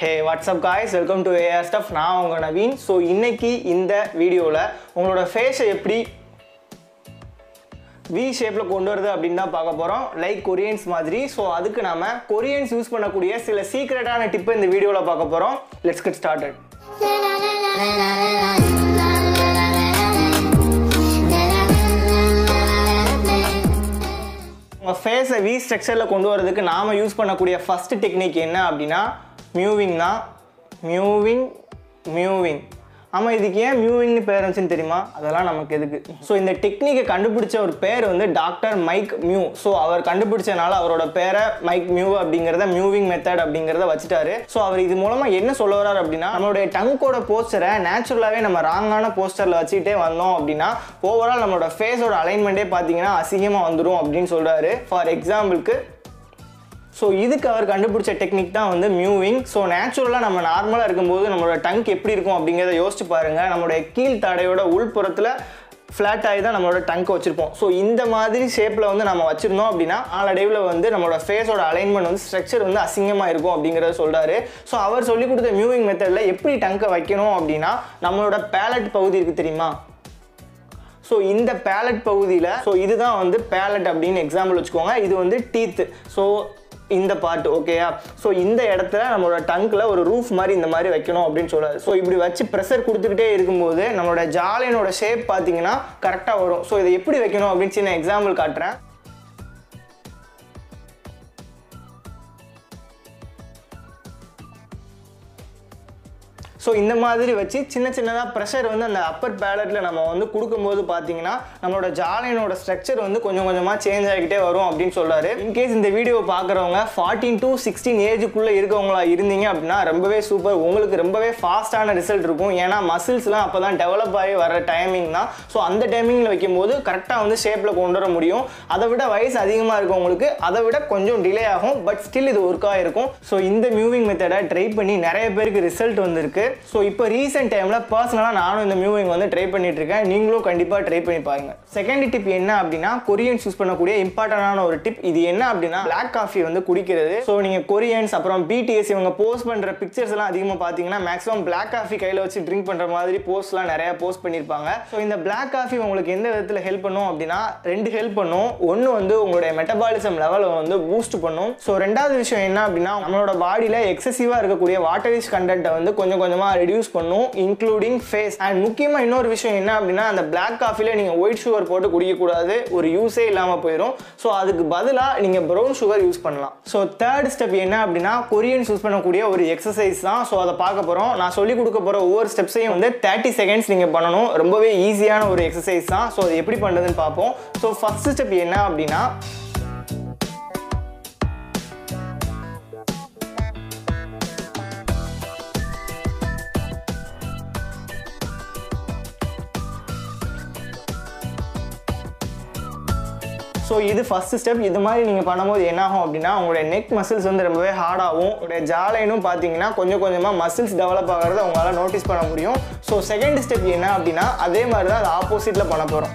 hey what's up guys welcome to AR stuff நான் உங்கள் Naveen so இன்னைக்கு இந்த வீடியோவில் உங்களோட ஃபேஸை எப்படி வி ஷேப்பில் கொண்டு வருது அப்படின்னு தான் பார்க்க போகிறோம் லைக் கொரியன்ஸ் மாதிரி ஸோ அதுக்கு நாம கொரியன்ஸ் யூஸ் பண்ணக்கூடிய சில சீக்ரெட்டான டிப்பை இந்த வீடியோவில் பார்க்க போகிறோம் லெட்ஸ் கெட் ஸ்டார்டட் உங்கள் ஃபேஸை வி ஸ்ட்ரக்சரில் கொண்டு வரதுக்கு நாம் யூஸ் பண்ணக்கூடிய ஃபஸ்ட்டு டெக்னிக் என்ன அப்படின்னா மியூவிங் தான் மியூவிங் மியூவிங் ஆமாம் இதுக்கு ஏன் மியூவிங்னு பேர் இருந்துச்சுன்னு தெரியுமா அதெல்லாம் நமக்கு எதுக்கு ஸோ இந்த டெக்னிக்கை கண்டுபிடிச்ச ஒரு பேர் வந்து டாக்டர் மைக் மியூ ஸோ அவர் கண்டுபிடிச்சனால அவரோட பேரை மைக் மியூ அப்படிங்கிறத மியூவிங் மெத்தட் அப்படிங்கிறத வச்சுட்டாரு ஸோ அவர் இது மூலமாக என்ன சொல்ல வர்றாரு அப்படின்னா நம்மளுடைய டங்கோட போஸ்டரை நேச்சுரலாகவே நம்ம ராங்கான போஸ்டரில் வச்சுக்கிட்டே வந்தோம் அப்படின்னா ஓவரால் நம்மளோட ஃபேஸோட அலைன்மெண்ட்டே பார்த்தீங்கன்னா அசிங்கமாக வந்துடும் அப்படின்னு சொல்கிறாரு ஃபார் எக்ஸாம்பிளுக்கு ஸோ இதுக்கு அவர் கண்டுபிடிச்ச டெக்னிக் தான் வந்து மியூவிங் ஸோ நேச்சுரலாக நம்ம நார்மலாக இருக்கும்போது நம்மளோட டங்க் எப்படி இருக்கும் அப்படிங்கிறத யோசிச்சு பாருங்கள் நம்மளுடைய கீழ் தடையோட உள்புறத்தில் ஃப்ளாட் ஆகி தான் நம்மளோட டங்க் வச்சுருப்போம் ஸோ இந்த மாதிரி ஷேப்பில் வந்து நம்ம வச்சுருந்தோம் அப்படின்னா நாளடைவில் வந்து நம்மளோட ஃபேஸோட அலைன்மெண்ட் வந்து ஸ்ட்ரக்சர் வந்து அசிங்கமாக இருக்கும் அப்படிங்கிறத சொல்கிறாரு ஸோ அவர் சொல்லி கொடுத்த மியூவிங் மெத்தடில் எப்படி டங்கை வைக்கணும் அப்படின்னா நம்மளோட பேலட் பகுதி இருக்குது தெரியுமா ஸோ இந்த பேலட் பகுதியில் ஸோ இதுதான் வந்து பேலட் அப்படின்னு எக்ஸாம்பிள் வச்சுக்கோங்க இது வந்து டீத்து ஸோ இந்த பார்ட் ஓகேயா ஸோ இந்த இடத்துல நம்மளோட டங்கில் ஒரு ரூஃப் மாதிரி இந்த மாதிரி வைக்கணும் அப்படின்னு சொல்றாரு ஸோ இப்படி வச்சு ப்ரெஷர் கொடுத்துக்கிட்டே இருக்கும்போது நம்மளோட ஜாலியனோட ஷேப் பார்த்தீங்கன்னா கரெக்டாக வரும் ஸோ இதை எப்படி வைக்கணும் அப்படின்னு சின்ன எக்ஸாம்பிள் காட்டுறேன் ஸோ இந்த மாதிரி வச்சு சின்ன சின்னதாக ப்ரெஷர் வந்து அந்த அப்பர் பேலட்டில் நம்ம வந்து கொடுக்கும்போது பார்த்தீங்கன்னா நம்மளோட ஜாலைனோட ஸ்ட்ரக்சர் வந்து கொஞ்சம் கொஞ்சமாக சேஞ்ச் ஆகிக்கிட்டே வரும் அப்படின்னு சொல்கிறாரு இன்கேஸ் இந்த வீடியோ பார்க்குறவங்க ஃபார்ட்டின் டு சிக்ஸ்டீன் ஏஜுக்குள்ளே இருக்கவங்களா இருந்தீங்க அப்படின்னா ரொம்பவே சூப்பர் உங்களுக்கு ரொம்பவே ஃபாஸ்ட்டான ரிசல்ட் இருக்கும் ஏன்னா மசில்ஸ்லாம் அப்போ தான் டெவலப் ஆகி வர டைமிங் தான் ஸோ அந்த டைமிங்கில் வைக்கும்போது கரெக்டாக வந்து ஷேப்பில் கொண்டு வர முடியும் அதை விட வயசு அதிகமாக இருக்கவங்களுக்கு அதை விட கொஞ்சம் டிலே ஆகும் பட் ஸ்டில் இது ஒர்க்காக இருக்கும் ஸோ இந்த மியூவிங் மெத்தடை ட்ரை பண்ணி நிறைய பேருக்கு ரிசல்ட் வந்திருக்கு ஸோ இப்போ ரீசெண்ட் டைமில் பர்சனலாக நானும் இந்த மியூவிங் வந்து ட்ரை பண்ணிட்டு இருக்கேன் நீங்களும் கண்டிப்பாக ட்ரை பண்ணி பாருங்க செகண்ட் டிப் என்ன அப்படின்னா கொரியன்ஸ் யூஸ் பண்ணக்கூடிய இம்பார்ட்டண்டான ஒரு டிப் இது என்ன அப்படின்னா பிளாக் காஃபி வந்து குடிக்கிறது ஸோ நீங்கள் கொரியன்ஸ் அப்புறம் பிடிஎஸ் இவங்க போஸ்ட் பண்ணுற பிக்சர்ஸ் எல்லாம் அதிகமாக பார்த்தீங்கன்னா மேக்ஸிமம் பிளாக் காஃபி கையில் வச்சு ட்ரிங்க் பண்ணுற மாதிரி போஸ்ட்லாம் நிறைய போஸ்ட் பண்ணியிருப்பாங்க ஸோ இந்த பிளாக் காஃபி உங்களுக்கு எந்த விதத்தில் ஹெல்ப் பண்ணும் அப்படின்னா ரெண்டு ஹெல்ப் பண்ணும் ஒன்று வந்து உங்களுடைய மெட்டபாலிசம் லெவலை வந்து பூஸ்ட் பண்ணும் ஸோ ரெண்டாவது விஷயம் என்ன அப்படின்னா நம்மளோட பாடியில் எக்ஸசிவாக இருக்கக்கூடிய வாட்டரிஷ் கண்டென்ட்டை வந்து கொஞ்சம் கொஞ்சமாக ரெடியூஸ் பண்ணும் இன்க்ளூடிங் ஃபேஸ் அண்ட் முக்கியமாக இன்னொரு விஷயம் என்ன அப்படின்னா அந்த பிளாக் காஃபியில் நீங்கள் ஒயிட் சுகர் போட்டு குடிக்கக்கூடாது ஒரு யூஸே இல்லாமல் போயிடும் ஸோ அதுக்கு பதிலாக நீங்கள் ப்ரௌன் சுகர் யூஸ் பண்ணலாம் ஸோ தேர்ட் ஸ்டெப் என்ன அப்படின்னா கொரியன்ஸ் யூஸ் பண்ணக்கூடிய ஒரு எக்ஸசைஸ் தான் ஸோ அதை பார்க்க போகிறோம் நான் சொல்லிக் கொடுக்க போகிற ஒவ்வொரு ஸ்டெப்ஸையும் வந்து தேர்ட்டி செகண்ட்ஸ் நீங்கள் பண்ணணும் ரொம்பவே ஈஸியான ஒரு எக்ஸசைஸ் தான் ஸோ அது எப்படி பண்ணுறதுன்னு பார்ப்போம் ஸோ ஃபஸ்ட் ஸ்டெப் என்ன அப்படின்னா ஸோ இது ஃபஸ்ட் ஸ்டெப் இது மாதிரி நீங்கள் பண்ணும்போது என்ன ஆகும் அப்படின்னா உங்களுடைய நெக் மசில்ஸ் வந்து ரொம்பவே ஹார்டாகும் உங்களுடைய ஜாலைனும் பார்த்தீங்கன்னா கொஞ்சம் கொஞ்சமாக மசில்ஸ் டெவலப் ஆகிறத உங்களால் நோட்டீஸ் பண்ண முடியும் ஸோ செகண்ட் ஸ்டெப் என்ன அப்படின்னா அதே மாதிரி தான் அது ஆப்போசிட்டில் பண்ண போகிறோம்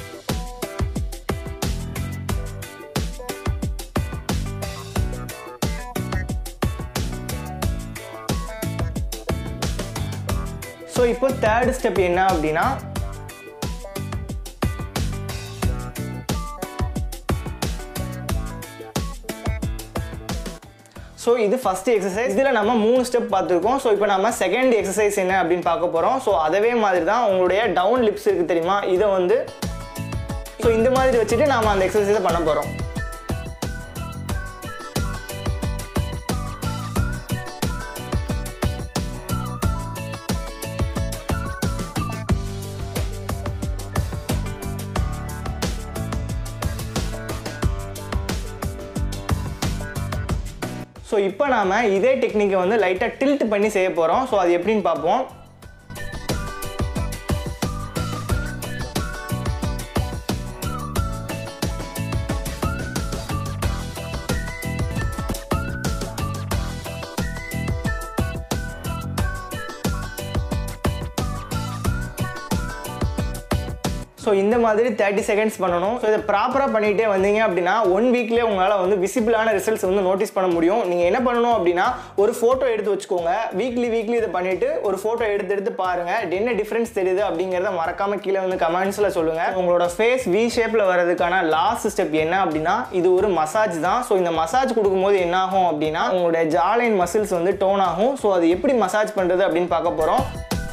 ஸோ இப்போ தேர்ட் ஸ்டெப் என்ன அப்படின்னா ஸோ இது ஃபஸ்ட் எக்ஸசைஸ் இதில் நம்ம மூணு ஸ்டெப் பார்த்துருக்கோம் ஸோ இப்போ நம்ம செகண்ட் எக்ஸசைஸ் என்ன அப்படின்னு பார்க்க போகிறோம் ஸோ அதவே மாதிரி தான் உங்களுடைய டவுன் லிப்ஸ் இருக்குது தெரியுமா இதை வந்து ஸோ இந்த மாதிரி வச்சுட்டு நாம் அந்த எக்ஸசைஸை பண்ண போகிறோம் ஸோ இப்போ நாம் இதே டெக்னிக்கை வந்து லைட்டாக டில்ட் பண்ணி செய்ய போகிறோம் ஸோ அது எப்படின்னு பார்ப்போம் ஸோ இந்த மாதிரி தேர்ட்டி செகண்ட்ஸ் பண்ணணும் ஸோ இதை ப்ராப்பராக பண்ணிகிட்டே வந்தீங்க அப்படின்னா ஒன் வீக்லேயே உங்களால் வந்து விசிபிளான ரிசல்ட்ஸ் வந்து நோட்டீஸ் பண்ண முடியும் நீங்கள் என்ன பண்ணணும் அப்படின்னா ஒரு ஃபோட்டோ எடுத்து வச்சுக்கோங்க வீக்லி வீக்லி இதை பண்ணிவிட்டு ஒரு ஃபோட்டோ எடுத்து எடுத்து பாருங்கள் என்ன டிஃப்ரென்ஸ் தெரியுது அப்படிங்கிறத மறக்காம கீழே வந்து கமெண்ட்ஸில் சொல்லுங்கள் உங்களோட ஃபேஸ் வி ஷேப்பில் வரதுக்கான லாஸ்ட் ஸ்டெப் என்ன அப்படின்னா இது ஒரு மசாஜ் தான் ஸோ இந்த மசாஜ் கொடுக்கும்போது என்ன ஆகும் அப்படின்னா உங்களுடைய ஜாலைன் மசில்ஸ் வந்து டோன் ஆகும் ஸோ அது எப்படி மசாஜ் பண்ணுறது அப்படின்னு பார்க்க போகிறோம்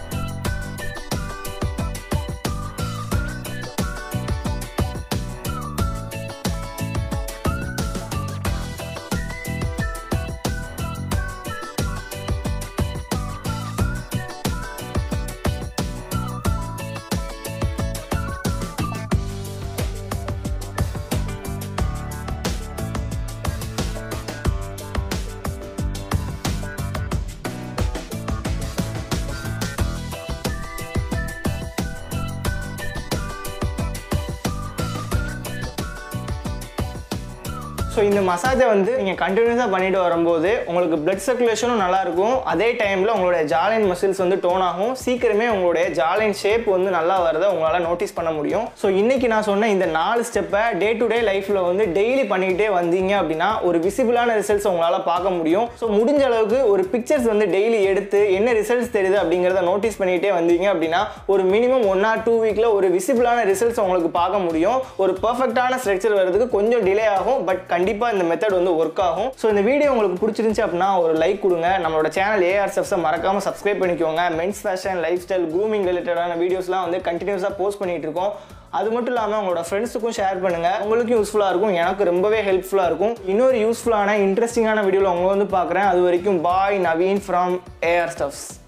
ஸோ இந்த மசாஜை வந்து நீங்கள் கண்டினியூஸாக பண்ணிட்டு வரும்போது உங்களுக்கு பிளட் சர்க்குலேஷனும் நல்லாயிருக்கும் அதே டைமில் உங்களுடைய ஜாலைன் மசில்ஸ் வந்து டோன் ஆகும் சீக்கிரமே உங்களுடைய ஜாலைன் ஷேப் வந்து நல்லா வரதை உங்களால் நோட்டீஸ் பண்ண முடியும் ஸோ இன்றைக்கி நான் சொன்ன இந்த நாலு ஸ்டெப்பை டே டு டே லைஃப்பில் வந்து டெய்லி பண்ணிக்கிட்டே வந்தீங்க அப்படின்னா ஒரு விசிபிளான ரிசல்ட்ஸ் உங்களால் பார்க்க முடியும் ஸோ முடிஞ்ச அளவுக்கு ஒரு பிக்சர்ஸ் வந்து டெய்லி எடுத்து என்ன ரிசல்ட்ஸ் தெரியுது அப்படிங்கிறத நோட்டீஸ் பண்ணிக்கிட்டே வந்தீங்க அப்படின்னா ஒரு மினிமம் ஒன் ஆர் டூ வீக்கில் ஒரு விசிபிளான ரிசல்ட்ஸ் உங்களுக்கு பார்க்க முடியும் ஒரு பர்ஃபெக்டான ஸ்ட்ரக்சர் வரதுக்கு கொஞ்சம் டிலே ஆகும் பட் கண்டிப்பாக இந்த மெத்தட் வந்து ஒர்க் ஆகும் ஸோ இந்த வீடியோ உங்களுக்கு பிடிச்சிருந்துச்சு அப்படின்னா ஒரு லைக் கொடுங்க நம்மளோட சேனல் ஏஆர் செஃப்ஸை மறக்காம சப்ஸ்கிரைப் பண்ணிக்கோங்க men's fashion lifestyle grooming ரிலேட்டடான வீடியோஸ்லாம் வந்து கண்டினியூஸாக போஸ்ட் பண்ணிட்டு இருக்கோம் அது மட்டும் இல்லாமல் உங்களோட ஃப்ரெண்ட்ஸுக்கும் ஷேர் பண்ணுங்கள் உங்களுக்கும் யூஸ்ஃபுல்லாக இருக்கும் எனக்கு ரொம்பவே ஹெல்ப்ஃபுல்லாக இருக்கும் இன்னொரு யூஸ்ஃபுல்லான இன்ட்ரெஸ்டிங்கான வீடியோவில் உங்களை வந்து பார்க்குறேன் அது வரைக்கும் bye Naveen from AR stubs